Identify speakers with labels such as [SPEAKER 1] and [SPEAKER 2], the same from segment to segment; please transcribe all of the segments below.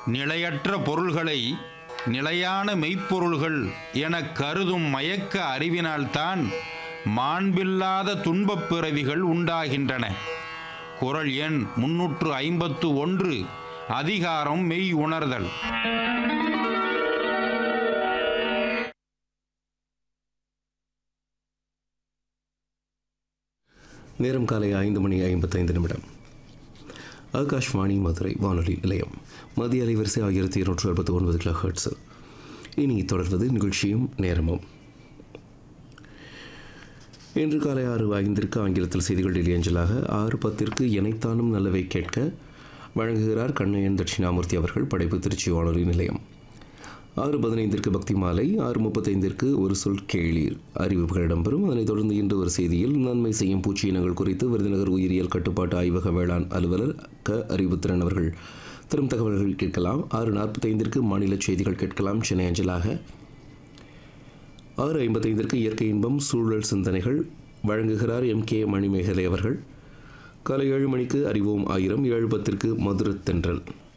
[SPEAKER 1] நிலையற்ற பொருள்களை நிலையான மெய்ப்பொருள்கள் எனக் கருதும் மயக்க அறிவினால்தான் மாண்பில்லாத துன்பப் பிறவிகள் உண்டாகின்றன குறள் எண் முன்னூற்று ஐம்பத்து ஒன்று அதிகாரம் மெய் உணர்தல்
[SPEAKER 2] நேரம் காலை ஐந்து மணி ஐம்பத்தைந்து நிமிடம் ஆகாஷ்வாணி மதுரை வானொலி நிலையம் மத்திய அலைவரிசை ஆயிரத்தி இருநூற்று அறுபத்தி ஒன்பது கிலோ ஹெர்ட்ஸ் இனி தொடர்வது நிகழ்ச்சியும் நேரமும் இன்று காலை ஆறு ஐந்திற்கு ஆங்கிலத்தில் செய்திகள் டெல்லி அஞ்சலாக ஆறு பத்திற்கு எனைத்தானும் நல்லவை கேட்க வழங்குகிறார் கண்ணையன் தட்சிணாமூர்த்தி அவர்கள் படைப்பு திருச்சி வானொலி நிலையம் ஆறு பதினைந்திற்கு பக்தி மாலை ஆறு முப்பத்தைந்திற்கு ஒரு சொல் கேளீர் அறிவிப்புகள் இடம்பெறும் அதனைத் தொடர்ந்து இன்று ஒரு செய்தியில் நன்மை செய்யும் பூச்சி இனங்கள் குறித்து விருதுநகர் உயிரியல் கட்டுப்பாட்டு ஆய்வக வேளாண் அலுவலர் க அறிவுத்திறன் அவர்கள் தரும் தகவல்கள் கேட்கலாம் ஆறு நாற்பத்தைந்திற்கு மாநில செய்திகள் கேட்கலாம் சென்னை அஞ்சலாக ஆறு ஐம்பத்தைந்திற்கு இயற்கை இன்பம் சூழல் சிந்தனைகள் வழங்குகிறார் எம் கே மணிமேகலை அவர்கள் காலை ஏழு மணிக்கு அறிவோம் ஆயிரம் ஏழு பத்திற்கு மதுரத் தென்றல்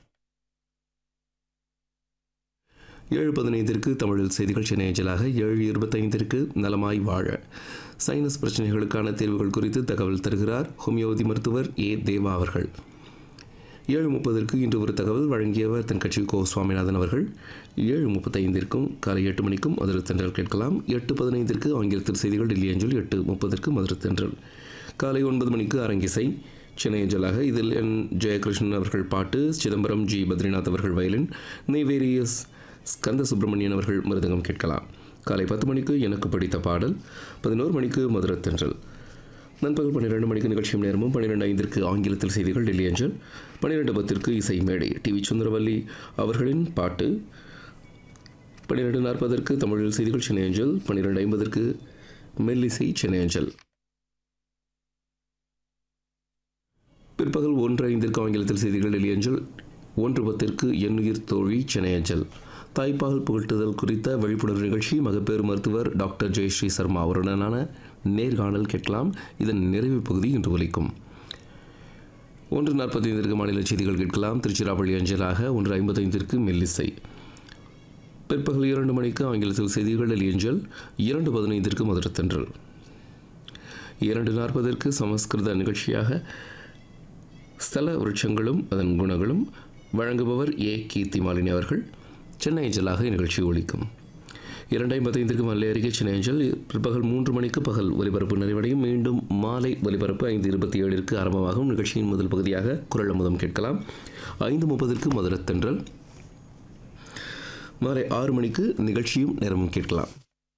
[SPEAKER 2] ஏழு பதினைந்திற்கு தமிழில் செய்திகள் சென்னை அஞ்சலாக ஏழு இருபத்தைந்திற்கு நலமாய் வாழ சைனஸ் பிரச்சனைகளுக்கான தீர்வுகள் குறித்து தகவல் தருகிறார் ஹோமியோபதி மருத்துவர் ஏ தேவா அவர்கள் ஏழு முப்பதற்கு இன்று ஒரு தகவல் வழங்கியவர் தன் கட்சி கோ சுவாமிநாதன் அவர்கள் ஏழு முப்பத்தைந்திற்கும் காலை எட்டு மணிக்கும் மதுரத்தென்றல் கேட்கலாம் எட்டு பதினைந்திற்கு ஆங்கிலத்தில் செய்திகள் டெல்லி அஞ்சல் எட்டு முப்பதற்கு மதுரத்தென்றல் காலை ஒன்பது மணிக்கு அரங்கிசை சென்னை அஞ்சலாக இதில் என் ஜெயகிருஷ்ணன் அவர்கள் பாட்டு சிதம்பரம் ஜி பத்ரிநாத் அவர்கள் வயலின் நெய்வேலி எஸ் ஸ்கந்த சுப்பிரமணியன் அவர்கள் மிருதங்கம் கேட்கலாம் காலை பத்து மணிக்கு எனக்கு பிடித்த பாடல் பதினோரு மணிக்கு மதுரத்தென்றல் நண்பகல் பன்னிரெண்டு மணிக்கு நிகழ்ச்சியும் நேரமும் பன்னிரெண்டு ஐந்திற்கு ஆங்கிலத்தில் செய்திகள் டெல்லி அஞ்சல் பன்னிரெண்டு பத்திற்கு இசை மேடை டி வி சுந்தரவல்லி அவர்களின் பாட்டு பன்னிரெண்டு நாற்பதற்கு தமிழில் செய்திகள் சென்னை அஞ்சல் பன்னிரெண்டு ஐம்பதற்கு மெல்லிசை சென்னை அஞ்சல் பிற்பகல் ஒன்று ஐந்திற்கு ஆங்கிலத்தில் செய்திகள் டெல்லி அஞ்சல் ஒன்று பத்திற்கு எண்ணுயிர் தோழி சென்னை அஞ்சல் தாய்ப்பால் புகட்டுதல் குறித்த விழிப்புணர்வு நிகழ்ச்சி மகப்பேறு மருத்துவர் டாக்டர் ஜெயஸ்ரீ சர்மா அவருடனான நேர்காணல் கேட்கலாம் இதன் நிறைவு பகுதி இன்று ஒலிக்கும் ஒன்று நாற்பத்தைந்திற்கு மாநில செய்திகள் கேட்கலாம் திருச்சிராப்பள்ளி அஞ்சலாக ஒன்று ஐம்பத்தைந்திற்கு மெல்லிசை பிற்பகல் இரண்டு மணிக்கு ஆங்கிலத்தில் செய்திகள் டெல்லி அஞ்சல் இரண்டு பதினைந்திற்கு மதுரத்தென்றல் இரண்டு நாற்பதற்கு சமஸ்கிருத நிகழ்ச்சியாக ஸ்தல விருட்சங்களும் அதன் குணங்களும் வழங்குபவர் ஏ கீர்த்தி மாலினி அவர்கள் சென்னை அஞ்சலாக நிகழ்ச்சி ஒழிக்கும் இரண்டு ஐம்பத்தைந்திற்கு மல்லை அருகே சென்னை அஞ்சல் பிற்பகல் மூன்று மணிக்கு பகல் ஒலிபரப்பு நிறைவடையும் மீண்டும் மாலை ஒலிபரப்பு ஐந்து இருபத்தி ஏழிற்கு ஆரம்பமாகும் நிகழ்ச்சியின் முதல் பகுதியாக குரல் அமுதம் கேட்கலாம் ஐந்து முப்பதற்கு மதுரத்தென்றல் மாலை ஆறு மணிக்கு நிகழ்ச்சியும் நேரமும் கேட்கலாம்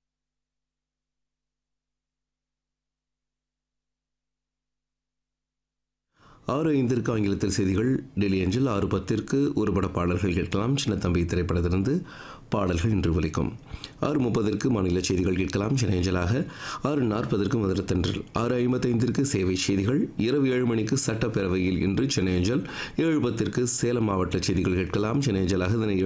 [SPEAKER 2] ஆறு ஐந்திற்கு ஆங்கிலத்தில் செய்திகள் டெல்லி அஞ்சல் ஆறு பத்திற்கு ஒரு பட பாடல்கள் கேட்கலாம் சின்னத்தம்பி திரைப்படத்திலிருந்து பாடல்கள் இன்று ஒலிக்கும் ஆறு முப்பதற்கு மாநில செய்திகள் கேட்கலாம் சென்னை அஞ்சலாக ஆறு நாற்பதற்கு மதுரத்தன்றல் ஆறு ஐம்பத்தைந்திற்கு சேவை செய்திகள் இரவு ஏழு மணிக்கு சட்டப்பேரவையில் இன்று சென்னை அஞ்சல் ஏழு பத்திற்கு சேலம் மாவட்ட செய்திகள் கேட்கலாம் சென்னை அஞ்சலாக இதனை